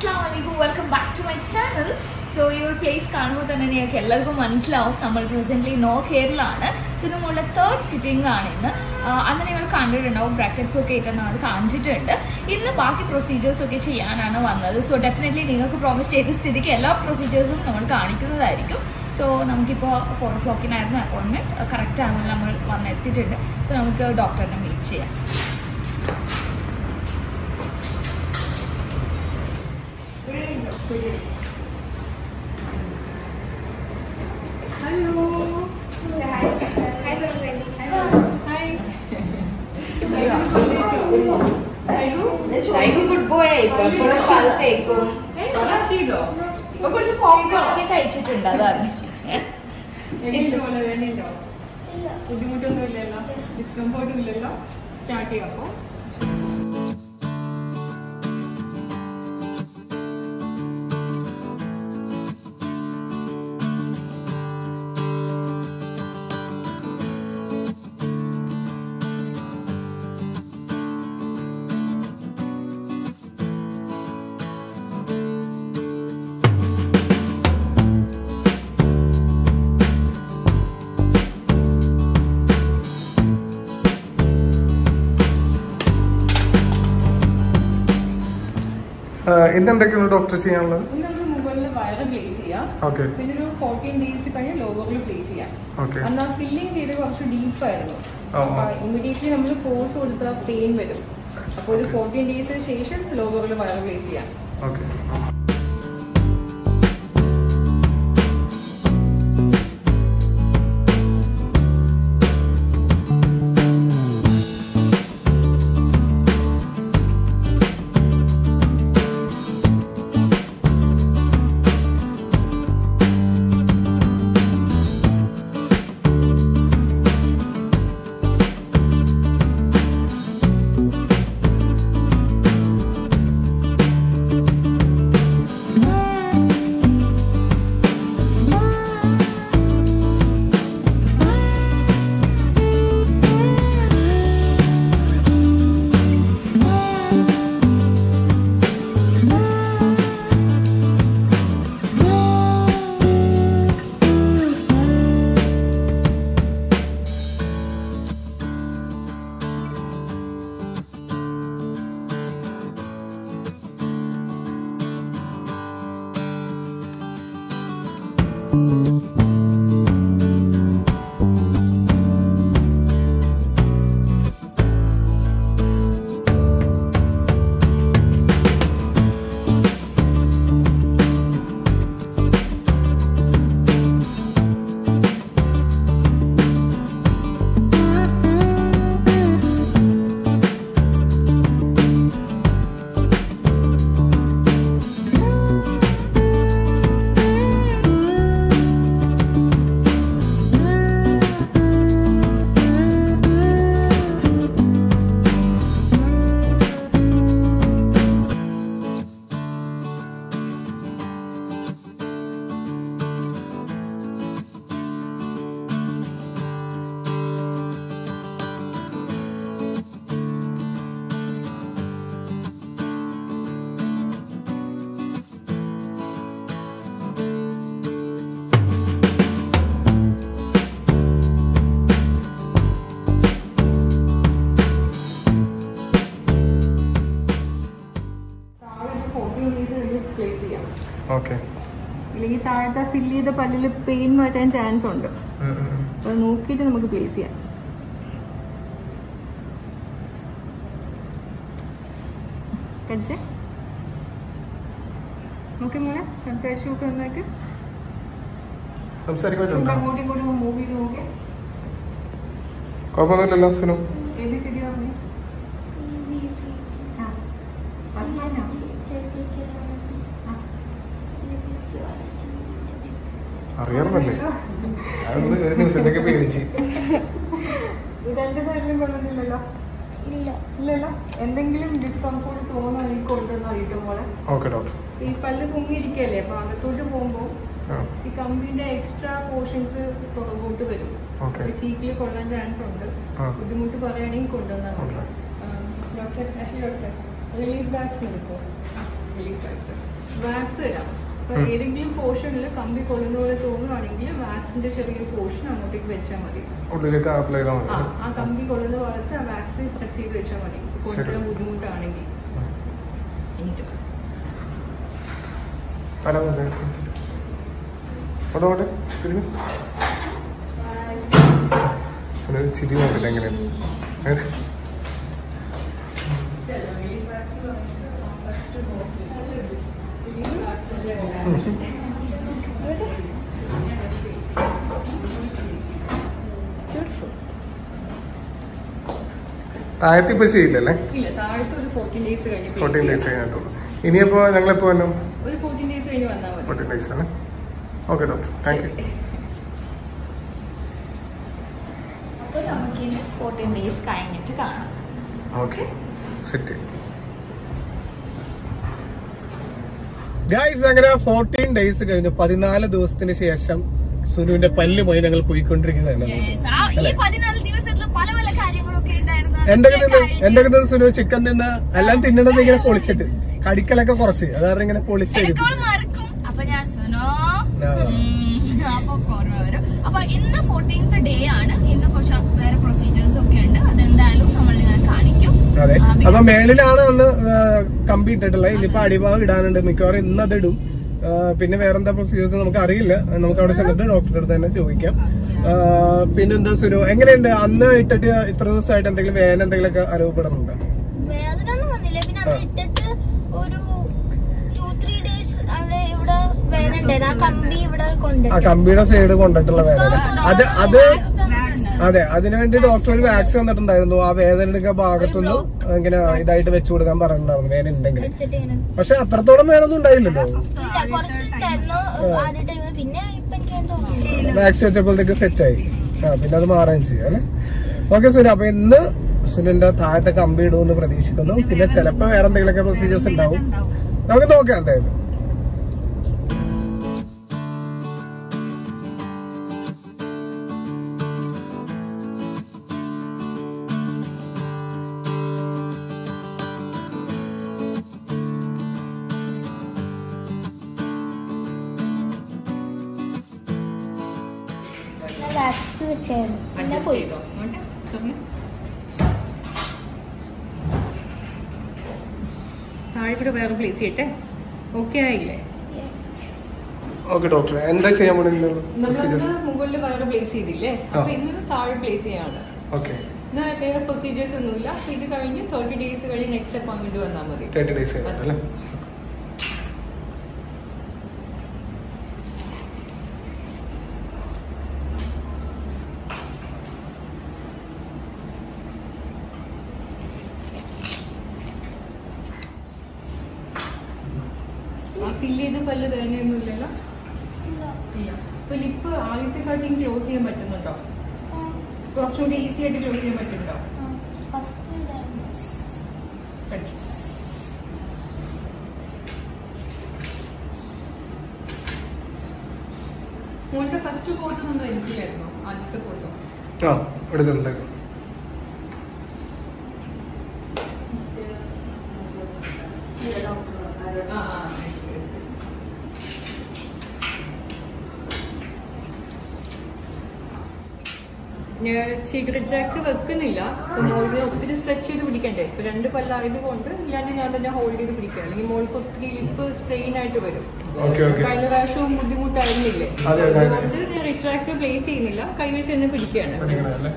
അസ്സാം വലൈക്കും welcome back to my channel so ഈ ഒരു പ്ലേസ് കാണുമ്പോൾ തന്നെ നിങ്ങൾക്ക് എല്ലാവർക്കും മനസ്സിലാവും നമ്മൾ പ്രസന്റ്ലി നോ കേരളമാണ് സോ നമ്മളുടെ തേർഡ് സിറ്റിംഗ് ആണ് ഇന്ന് ആഹ് അന്ന് നിങ്ങൾ കണ്ടിട്ടുണ്ടാവും ബ്രാക്കറ്റ്സ് ഒക്കെ ഇട്ട് നമ്മൾ കാണിച്ചിട്ടുണ്ട് ഇന്ന് ബാക്കി പ്രൊസീജിയേഴ്സ് ഒക്കെ ചെയ്യാനാണ് വന്നത് സോ ഡെഫിനറ്റ്ലി നിങ്ങൾക്ക് പ്രോമിസ് ചെയ്ത സ്ഥിതിക്ക് എല്ലാ പ്രൊസീജിയേഴ്സും നമ്മൾ കാണിക്കുന്നതായിരിക്കും സോ നമുക്കിപ്പോൾ ഫോർ ഓ ക്ലോക്കിനായിരുന്നു അപ്പോയിൻമെൻറ്റ് കറക്റ്റ് ആണെന്ന് നമ്മൾ വന്നെത്തിയിട്ടുണ്ട് സോ നമുക്ക് ഡോക്ടറിനെ മീറ്റ് ചെയ്യാം ഹലോ ഹായ് ഗുഡ് ബോയ് ഇപ്പൊ എപ്പോഴും സ്ഥലത്തേക്കും റഷീദോ ഇപ്പൊ കുറച്ച് പോപ്കോൺ ഒക്കെ കഴിച്ചിട്ടുണ്ട് അതാണ് എങ്ങനെയുണ്ട് മോളെ വേണ്ടോ ബുദ്ധിമുട്ടൊന്നും ഇല്ലല്ലോ ഡിസ്കംഫോർട്ടും ഇല്ലല്ലോ സ്റ്റാർട്ട് ചെയ്യാം അപ്പോൾ ഇന്ന് എന്തൊക്കെയാണ് ഡോക്ടർ ചെയ്യാനുള്ളത് ഇന്ന് നമുക്ക് മുകളിൽ വയറ് പ്ലേസ് ചെയ്യാം ഓക്കെ പിന്നെ ഒരു ഫോർട്ടീൻ ഡേയ്സ് കഴിഞ്ഞ് ലോവറിൽ പ്ലേസ് ചെയ്യാം ഓക്കെ അന്ന് ആ ഫില്ലിങ് ചെയ്ത് കുറച്ച് ഡീപ്പായിരുന്നു ഓ, ഓ. ഇമ്മീഡിയറ്റ്ലി നമ്മൾ ഫോഴ്സ് കൊടുത്താൽ പെയിൻ വരും അപ്പോൾ ഒരു ഫോർട്ടീൻ ഡേയ്സിന് ശേഷം ലോവറിൽ വയറ് പ്ലേസ് ചെയ്യാം ഓക്കെ താഴെ ഒരു ഫോർട്ടീൻ ഡേയ്സ് കഴിഞ്ഞ് പ്ലേസ് ചെയ്യാം ഓക്കെ ഇല്ലെങ്കിൽ താഴത്തെ ഫില്ല് ചെയ്ത പല്ലിൽ പെയിൻ മാറ്റാൻ ചാൻസ് ഉണ്ട് അത് നോക്കിയിട്ട് നമുക്ക് പ്ലേസ് ചെയ്യാം കടിച്ചേ നോക്കി മോനെ സംസാരിച്ച് നോക്കി നന്നായിട്ട് സംസാരിക്കാൻ ചുണ്ട് പറ്റുന്നുണ്ടോ അങ്ങോട്ടും ഇങ്ങോട്ടും മൂവ് ചെയ്ത് നോക്കി കുഴപ്പമൊന്നുമില്ലല്ലോ സുനു എ ബി സി ഡി പറഞ്ഞു ആ പറഞ്ഞോ ആ അറിയാറുമല്ലേ അതൊന്ന് ഒരു നിമിഷത്തേക്ക് പേടിച്ച് രണ്ട് സൈഡിലും കൊള്ളുന്നില്ലല്ലോ ഇല്ല ഇല്ലല്ലോ എന്തെങ്കിലും ഡിസ്കംഫോർട്ട് തോന്നുന്നു കൊണ്ടുവന്ന് അറിയിക്കും പോലെ ഓക്കെ ഡോക്ടർ ഈ പല്ല് പൊങ്ങിയിരിക്കല്ലേ അപ്പൊ അകത്തോട്ട് പോകുമ്പോൾ ആ ഈ കമ്പിന്റെ എക്സ്ട്രാ പോർഷൻസ് പുറകോട്ട് വരും ഓക്കെ ചീക്കിൽ കൊള്ളാൻ ചാൻസ് ഉണ്ട് ആ. ബുദ്ധിമുട്ട് പറയുകയാണെങ്കിൽ കൊണ്ടുവന്നാൽ മതി Okay. Doctor doctor relief bags എടുക്കോ റിലീഫ് ബാഗ്സ് വാക്സ് തരാം അപ്പൊ ഏതെങ്കിലും പോർഷനിൽ കമ്പി കൊള്ളുന്ന പോലെ തോന്നുവാണെങ്കിൽ വാക്സിന്റെ ചെറിയൊരു പോർഷൻ അങ്ങോട്ടേക്ക് വെച്ചാൽ മതി ഉള്ളിലേക്ക് അപ്ലൈ ചെയ്താൽ മതി ആ ആ കമ്പി കൊള്ളുന്ന ഭാഗത്ത് ആ വാക്സ് പ്രസ് ചെയ്ത് വെച്ചാൽ മതി കൊണ്ടുവരാൻ ബുദ്ധിമുട്ടാണെങ്കിൽ എനിക്ക് തല നല്ല അവിടെ അവിടെ തിരിഞ്ഞു സുനിൽ ചിരി നോക്കില്ല എങ്ങനെയാണ് ഏ? താഴത്ത് ഇപ്പൊ ചെയ്യില്ലല്ലേ ഇല്ല താഴത്തെ ഒരു ഫോർട്ടീൻ ഡേയ്സ് കഴിഞ്ഞ് place ഫോർട്ടീൻ ഡേയ്സ് ചെയ്യാം. കഴിഞ്ഞിട്ടുള്ളൂ ഇനിയിപ്പോ ഞങ്ങളെപ്പോ വന്നു ഒരു ഫോർട്ടീൻ ഡേയ്സ് കഴിഞ്ഞ് വന്നാൽ മതി ഫോർട്ടീൻ ഡേയ്സ് ആണ് ഓക്കെ ഡോക്ടർ താങ്ക് യു അപ്പോൾ നമുക്കിനി ഫോർട്ടീൻ ഡേയ്സ് കഴിഞ്ഞിട്ട് കാണാം ഓക്കെ സെറ്റ് ഗായ്സ് അങ്ങനെ ഫോർട്ടീൻ ഡേയ്സ് കഴിഞ്ഞു പതിനാല് ദിവസത്തിന് ശേഷം സുനുവിന്റെ പല്ല് പോയി ഞങ്ങൾ പോയിക്കൊണ്ടിരിക്കുന്നതാണ് Yes. ആ ഈ പതിനാല് ദിവസത്തിൽ പല പല കാര്യങ്ങളൊക്കെ ഉണ്ടായിരുന്നു എന്തൊക്കെ അതൊക്കെ തിന്ന് കഴിഞ്ഞ് എന്തൊക്കെ തിന്ന് സുനു ചിക്കൻ തിന്ന് എല്ലാം തിന്നണത് ഇങ്ങനെ പൊളിച്ചിട്ട് കടിക്കലൊക്കെ കുറച്ച് അതാരണം ഇങ്ങനെ പൊളിച്ചെടുക്കും ഇടയ്ക്കോൾ മറക്കും അപ്പൊ ഞാൻ സുനോ ആ. ഉം, അപ്പൊ ഓർമ്മ വരും അപ്പൊ ഇന്ന് ഫോർട്ടീൻത്ത് ഡേ ആണ് ഇന്ന് കുറച്ച് വേറെ പ്രൊസീജിയേഴ്സ് ഒക്കെ ഉണ്ട് അതെന്തായാലും നമ്മൾ ഞാൻ കാണിക്കും അതെ ആ, because- അപ്പൊ മേളിലാണ് അന്ന് ആ, കമ്പി ഇട്ടിട്ടുള്ളത് ഇനിയിപ്പോ അടിഭാഗം ഇടാനുണ്ട് മിക്കവാറും ഇന്ന് അത് ഇടും ആ, പിന്നെ വേറെന്താ പ്രൊസീജിയേഴ്സ് നമുക്ക് അറിയില്ല നമുക്ക് അവിടെ ചെന്നിട്ട് ഡോക്ടറുടെ അടുത്ത് തന്നെ ചോദിക്കാം ആ, പിന്നെന്താ സുനു എങ്ങനെയുണ്ട് അന്ന് ഇട്ടിട്ട് ഇത്ര ദിവസമായിട്ട് എന്തെങ്കിലും വേന എന്തെങ്കിലുമൊക്കെ അനുഭവപ്പെടുന്നുണ്ടോ വേദന ഒന്നും വന്നില്ല പിന്നെ അത് ഇട്ടിട്ട് ഒരു ടു ത്രീ ഡേയ്സ് അവിടെ ഇവിടെ വേദന ഉണ്ടായിരുന്നു ആ കമ്പി ഇവിടെ ആ കൊണ്ടിട്ട് കമ്പിയുടെ സൈഡ് കൊണ്ടിട്ടുള്ള വേദന അത് അത് Wax തന്നിട്ടുണ്ട്. അതെ അതിനുവേണ്ടി ഡോക്ടർ ഒരു വാക്സിൻ തന്നിട്ടുണ്ടായിരുന്നു ആ വേദന എടുക്കുന്ന ഭാഗത്തൊന്നും ഇങ്ങനെ ഇതായിട്ട് വെച്ചു കൊടുക്കാൻ പറഞ്ഞിട്ടുണ്ടായിരുന്നു വേദന ഉണ്ടെങ്കിൽ എടുത്തിട്ട് ഇങ്ങനെ പക്ഷെ അത്രത്തോളം വേദനൊന്നും ഉണ്ടായില്ലല്ലോ ഇല്ല കുറച്ചുണ്ടായിരുന്നു ആദ്യ ടൈമിൽ പിന്നെ ഇപ്പൊ എനിക്ക് എന്തോ തോന്നുന്നു വാക്സിൻ വെച്ചപ്പോഴത്തേക്ക് സെറ്റ് ആയി ആ പിന്നെ അത് മാറുകയും ചെയ്യും അല്ലെ ഓക്കെ സുന അപ്പൊ ഇന്ന് സുനിന്റെ താഴത്തെ കമ്പി ഇടുമെന്ന് പ്രതീക്ഷിക്കുന്നു പിന്നെ ചിലപ്പോ വേറെ എന്തെങ്കിലുമൊക്കെ പ്രൊസീജിയേഴ്സ് ഉണ്ടാവും നമുക്ക് നോക്കാം എന്തായാലും വാക്സ് വെച്ചായിരുന്നു പിന്നെ അഡ്ജസ്റ്റ് പോയി ചെയ്തോ ഓക്കെ തുറന്ന്. താഴെ കൂടെ വേറെ പ്ലേസ് ചെയ്യട്ടെ ഓക്കെ ആയില്ലേ ഓക്കെ ഡോക്ടർ എന്താ ചെയ്യാൻ വേണ്ടി പ്രൊസീജിയേഴ്സ് നമ്മളന്ന് മുകളിൽ വേറെ പ്ലേസ് ചെയ്തില്ലേ അപ്പൊ ഇന്ന് താഴെ പ്ലേസ് ചെയ്യാണ് ഓക്കെ ഇന്ന് വേറെ പ്രൊസീജിയേഴ്സ് ഒന്നുമില്ല അപ്പൊ ഇത് കഴിഞ്ഞ് തേർട്ടി ഡേയ്സ് കഴിഞ്ഞ് നെക്സ്റ്റ് അപ്പോയിന്റ്മെന്റ് വന്നാൽ മതി തേർട്ടി ഡേയ്സ് കഴിഞ്ഞു അല്ലേ ആ ഫില്ല് ചെയ്ത് പല്ല് വേദനയൊന്നും ഇല്ലല്ലോ ഇല്ല അപ്പൊ ലിപ്പ് ആദ്യത്തെ കാട്ടിയും ക്ലോസ് ചെയ്യാൻ പറ്റുന്നുണ്ടോ കുറച്ചുകൂടി ഈസി ആയിട്ട് ക്ലോസ് ചെയ്യാൻ പറ്റുന്നുണ്ടോ ഫസ്റ്റ് പറ്റും മോളുടെ ഫസ്റ്റ് ഫോട്ടോ നമ്മൾ എടുക്കില്ലായിരുന്നോ ആദ്യത്തെ ഫോട്ടോ ആ എടുത്തിട്ടുണ്ടായിരുന്നു ആ ആ ഞാൻ സിഗരറ്റ് ട്രാക്ക് വെക്കുന്നില്ല അപ്പൊ മോൾക്ക് ഒത്തിരി സ്ട്രെച്ച് ചെയ്ത് പിടിക്കണ്ടേ ഇപ്പൊ രണ്ട് പല്ലായത് കൊണ്ട് ഇല്ലാണ്ട് ഞാൻ തന്നെ ഹോൾഡ് ചെയ്ത് പിടിക്കുക അല്ലെങ്കിൽ മോൾക്ക് ഒത്തിരി ലിപ്പ് സ്ട്രെയിൻ ആയിട്ട് വരും ഓക്കെ ഓക്കെ കഴിഞ്ഞ പ്രാവശ്യവും ബുദ്ധിമുട്ടായിരുന്നില്ലേ അതെ, അതെ, അതെ. അതുകൊണ്ട് ഞാൻ റിട്രാക്ട് പ്ലേസ് ചെയ്യുന്നില്ല കൈവച്ച് തന്നെ പിടിക്കുകയാണ് പഠിക്കണല്ലേ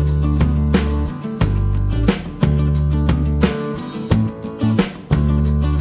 ആ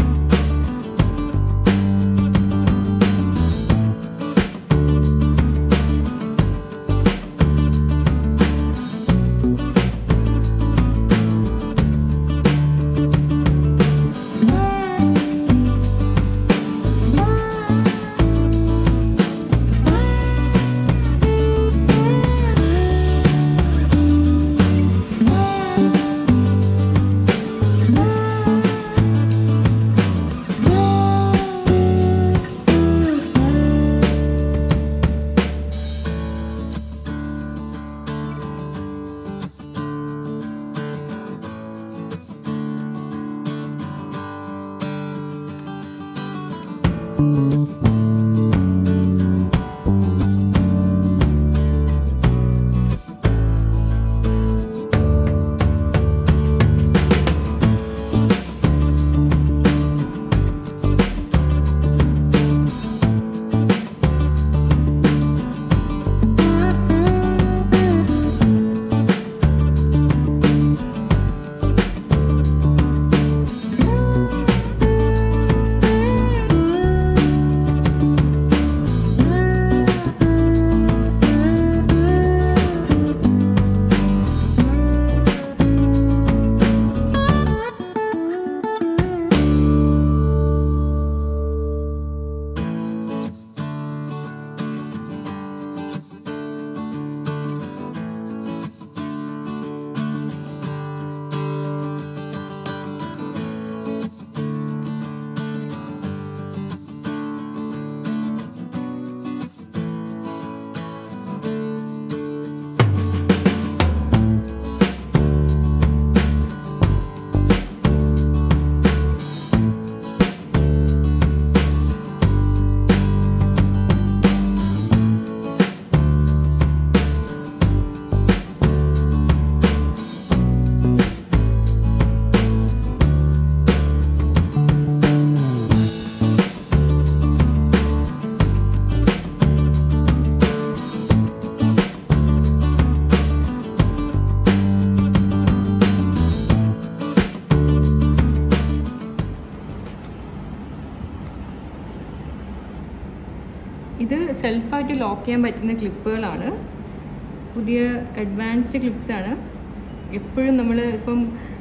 ഇത് സെൽഫായിട്ട് ലോക്ക് ചെയ്യാൻ പറ്റുന്ന ക്ലിപ്പുകളാണ് പുതിയ അഡ്വാൻസ്ഡ് ക്ലിപ്സ് ആണ് എപ്പോഴും നമ്മൾ ഇപ്പം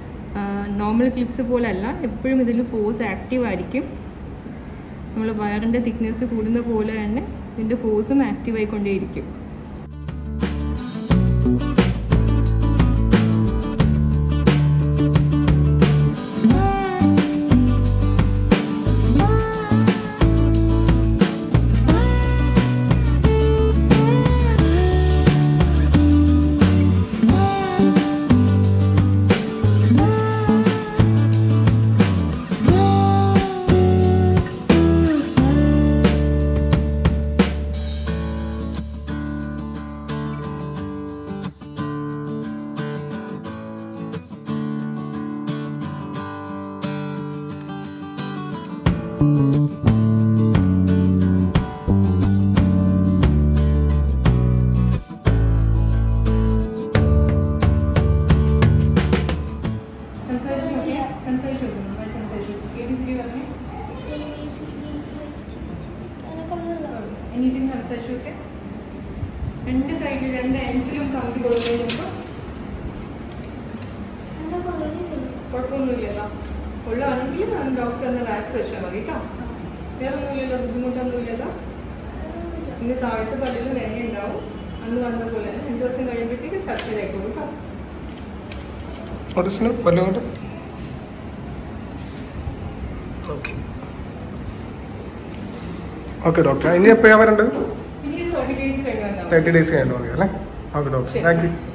നോർമൽ ക്ലിപ്സ് പോലല്ല എപ്പോഴും ഇതിൽ ഫോഴ്സ് ആക്റ്റീവ് ആയിരിക്കും നമ്മൾ വയറിൻ്റെ തിക്നെസ് കൂടുന്ന പോലെ തന്നെ ഇതിൻ്റെ ഫോഴ്സും ആക്റ്റീവ് ആയിക്കൊണ്ടേയിരിക്കും സംസാരിച്ചു നോക്കിയേ സംസാരിച്ചു നോക്കും നന്നായിട്ട് സംസാരിച്ചു എ ബി സി ഡി പറഞ്ഞേ എനിത്തിങ് സംസാരിച്ചു നോക്കേ രണ്ട് സൈഡിൽ രണ്ട് എൻസിലും കമ്പി കൊടുക്കുന്നത് നോക്കാം കുഴപ്പമൊന്നുമില്ലല്ലോ ഉള്ളതാണെങ്കിൽ ഡോക്ടർ ഒന്ന് വാക്സ് വെച്ചാൽ മതി കേട്ടോ വേറെ ഒന്നുമില്ലല്ലോ ബുദ്ധിമുട്ടൊന്നുമില്ലല്ലോ ഇന്ന് താഴത്തെ പല്ലിൽ വേദന ഉണ്ടാവും അന്ന് വന്ന പോലെ തന്നെ രണ്ട് ദിവസം കഴിയുമ്പോഴത്തേക്ക് സർജറി ആയിക്കോളൂ കേട്ടോ ഒറിജിനൽ വല്ലതുകൊണ്ട് ഓക്കെ ഓക്കെ ഡോക്ടർ ഇനി എപ്പോഴാണ് വരേണ്ടത് ഇനി തേർട്ടി ഡേയ്സ് കഴിഞ്ഞ് വന്നാൽ മതി. തേർട്ടി ഡേയ്സ് കഴിഞ്ഞിട്ട് മതി അല്ലേ ഓക്കെ ഡോക്ടർ താങ്ക് യു